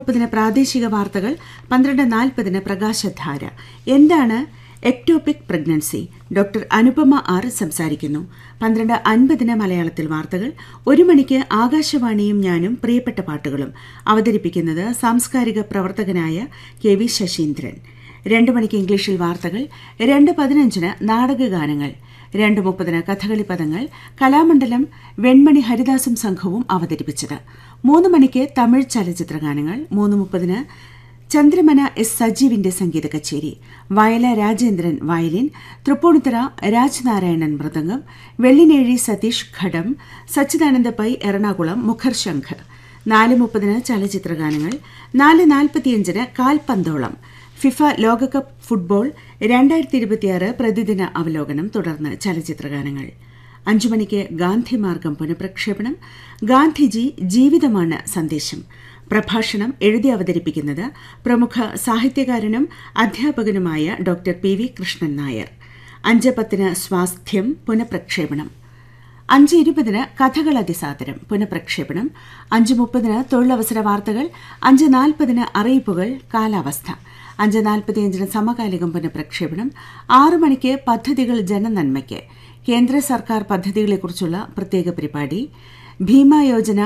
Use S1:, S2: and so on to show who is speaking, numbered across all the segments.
S1: മുപ്പതിന് പ്രാദേശിക വാർത്തകൾ പന്ത്രണ്ട് നാൽപ്പതിന് പ്രകാശധാര എന്താണ് ectopic pregnancy doctor Anupama R സംസാരിക്കുന്നു പന്ത്രണ്ട് അൻപതിന് മലയാളത്തിൽ വാർത്തകൾ ഒരു മണിക്ക് ആകാശവാണിയും ഞാനും പ്രിയപ്പെട്ട പാട്ടുകളും അവതരിപ്പിക്കുന്നത് സാംസ്കാരിക പ്രവർത്തകനായ കെ വി ശശീന്ദ്രൻ രണ്ട് മണിക്ക് ഇംഗ്ലീഷിൽ വാർത്തകൾ രണ്ട് പതിനഞ്ചിന് നാടകഗാനങ്ങൾ രണ്ട് മുപ്പതിന് കഥകളി പദങ്ങൾ കലാമണ്ഡലം വെൺമണി ഹരിദാസും സംഘവും അവതരിപ്പിച്ചത് മൂന്ന് മണിക്ക് തമിഴ് ചലച്ചിത്ര ഗാനങ്ങൾ മൂന്ന് മുപ്പതിന് ചന്ദ്രമന എസ് സജീവിന്റെ സംഗീത കച്ചേരി വയല രാജേന്ദ്രൻ വയലിൻ തൃപ്പൂണിത്തറ രാജ്നാരായണൻ മൃദംഗം വെള്ളിനേഴി സതീഷ് ഘടം സച്ചിദാനന്ദ പൈ എറണാകുളം മുഖർ ശംഖ് നാല് മുപ്പതിന് ചലച്ചിത്ര ഗാനങ്ങൾ നാല് നാൽപ്പത്തിയഞ്ചിന് കാൽപന്തോളം ഫിഫ ലോകകപ്പ് ഫുട്ബോൾ രണ്ടായിരത്തി ഇരുപത്തിയാറ് പ്രതിദിന അവലോകനം തുടർന്ന് ചലച്ചിത്രഗാനങ്ങൾ അഞ്ചു മണിക്ക് ഗാന്ധി മാർഗം പുനഃപ്രക്ഷേപണം ഗാന്ധിജി ജീവിതമാണ് സന്ദേശം പ്രഭാഷണം എഴുതി അവതരിപ്പിക്കുന്നത് പ്രമുഖ സാഹിത്യകാരനും അധ്യാപകനുമായ doctor P V Krishnan Nair അഞ്ച് പത്തിന് സ്വാസ്ഥ്യം പുനഃപ്രക്ഷേപണം അഞ്ച് ഇരുപതിന് കഥകൾ അതിസാദരം പുനഃപ്രക്ഷേപണം അഞ്ച് മുപ്പതിന് തൊഴിലവസര വാർത്തകൾ അഞ്ച് നാൽപ്പതിന് അറിയിപ്പുകൾ കാലാവസ്ഥ അഞ്ച് നാൽപ്പത്തിയഞ്ചിന് സമകാലികം പുനഃപ്രക്ഷേപണം ആറു മണിക്ക് പദ്ധതികൾ ജനനന്മയ്ക്ക് കേന്ദ്ര സർക്കാർ പദ്ധതികളെക്കുറിച്ചുള്ള പ്രത്യേക പരിപാടി Bima Yojana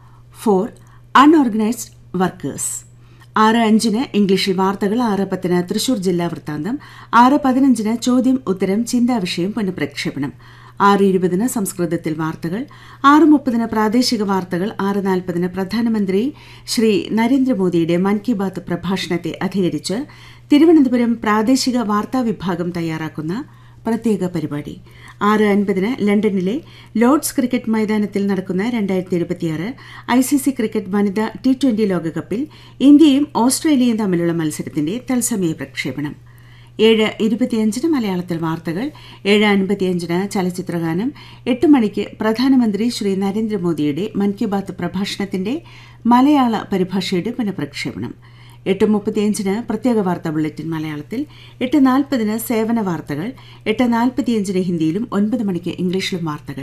S1: for unorganised workers ആറ് അഞ്ചിന് ഇംഗ്ലീഷിൽ വാർത്തകൾ ആറ് പത്തിന് തൃശൂർ ജില്ലാ വൃത്താന്തം ആറ് പതിനഞ്ചിന് ചോദ്യം ഉത്തരം ചിന്താവിഷയം പുനഃപ്രക്ഷേപണം ആറ് ഇരുപതിന് സംസ്കൃതത്തിൽ വാർത്തകൾ ആറ് മുപ്പതിന് പ്രാദേശിക വാർത്തകൾ ആറ് നാൽപ്പതിന് പ്രധാനമന്ത്രി ശ്രീ നരേന്ദ്രമോദിയുടെ മൻ കി ബാത്ത് പ്രഭാഷണത്തെ അധികരിച്ച് തിരുവനന്തപുരം പ്രാദേശിക വാർത്താ വിഭാഗം തയ്യാറാക്കുന്ന പ്രത്യേക പരിപാടി ആറ് അൻപതിന് ലണ്ടനിലെ ലോർഡ്സ് ക്രിക്കറ്റ് മൈതാനത്തിൽ നടക്കുന്ന രണ്ടായിരത്തി ഇരുപത്തിയാറ് ഐ സി സി ക്രിക്കറ്റ് വനിതാ ടി ട്വന്റി ലോകകപ്പിൽ ഇന്ത്യയും ഓസ്ട്രേലിയയും തമ്മിലുള്ള മത്സരത്തിന്റെ തത്സമയ പ്രക്ഷേപണം ഏഴ് ഇരുപത്തിയഞ്ചിന് മലയാളത്തിൽ വാർത്തകൾ ഏഴ് അൻപത്തിയഞ്ചിന് ചലച്ചിത്രഗാനം എട്ട് മണിക്ക് പ്രധാനമന്ത്രി ശ്രീ നരേന്ദ്രമോദിയുടെ മൻ കി ബാത്ത് പ്രഭാഷണത്തിന്റെ മലയാള പരിഭാഷയുടെ പുനഃപ്രക്ഷേപണം എട്ട് മുപ്പത്തിയഞ്ചിന് പ്രത്യേക വാർത്താ ബുള്ളറ്റിൻ മലയാളത്തിൽ എട്ട് നാൽപ്പതിന് സേവന വാർത്തകൾ എട്ട് നാൽപ്പത്തിയഞ്ചിന് ഹിന്ദിയിലും ഒൻപത് മണിക്ക് ഇംഗ്ലീഷിലും വാർത്തകൾ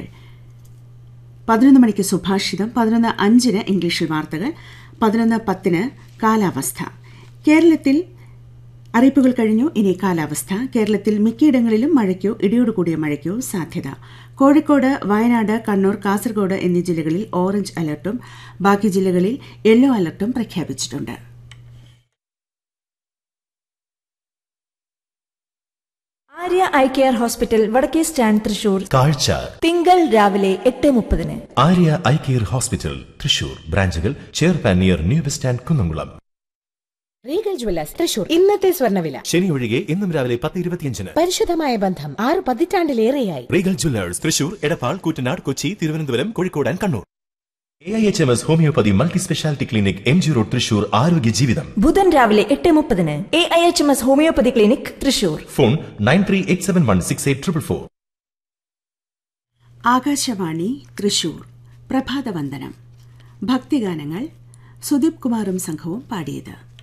S1: പതിനൊന്ന് മണിക്ക് സുഭാഷിതം പതിനൊന്ന് അഞ്ചിന് ഇംഗ്ലീഷിൽ വാർത്തകൾ പതിനൊന്ന് പത്തിന് കാലാവസ്ഥ കേരളത്തിൽ അറിയിപ്പുകൾ കഴിഞ്ഞു ഇനി കാലാവസ്ഥ കേരളത്തിൽ മിക്കയിടങ്ങളിലും മഴയ്ക്കോ ഇടിയോടുകൂടിയ മഴയ്ക്കോ സാധ്യത കോഴിക്കോട് വയനാട് കണ്ണൂർ കാസർഗോഡ് എന്നീ ജില്ലകളിൽ ഓറഞ്ച് അലർട്ടും ബാക്കി ജില്ലകളിൽ യെല്ലോ അലർട്ടും പ്രഖ്യാപിച്ചിട്ടുണ്ട്
S2: ആര്യ ഐ കെയർ ഹോസ്പിറ്റൽ വടക്കേ സ്റ്റാൻഡ് തൃശൂർ
S3: കാഴ്ച
S2: തിങ്കൾ രാവിലെ എട്ട് മുപ്പതിന്
S3: Arya eye care hospital Thrissur ബ്രാഞ്ചുകൾ ചെയർപാൻ near new bus stand Kunnamkulam
S4: Regal jewellers Thrissur ഇന്നത്തെ സ്വർണ്ണവില
S3: ശനി ഒഴികെ ഇന്നും രാവിലെ പത്ത് ഇരുപത്തിയഞ്ചിന്
S4: പരിശുദ്ധമായ ബന്ധം ആറ് പതിറ്റാണ്ടിലേറെയായി
S3: Regal jewellers Thrissur Edappal Koottanad Kochi Thiruvananthapuram Kozhikode and Kannur A I H M S homoeopathy multi speciality clinic M G road Thrissur ആരോഗ്യ ജീവിതം
S2: ബുധൻ രാവിലെ എട്ട് മുപ്പതിന് A I H M S homoeopathy clinic Thrissur
S3: phone nine three eight seven one six eight triple four
S1: Akashvani Thrissur പ്രഭാതവന്ദനം ഭക്തിഗാനങ്ങൾ സുദീപ് കുമാറും സംഘവും പാടിയത്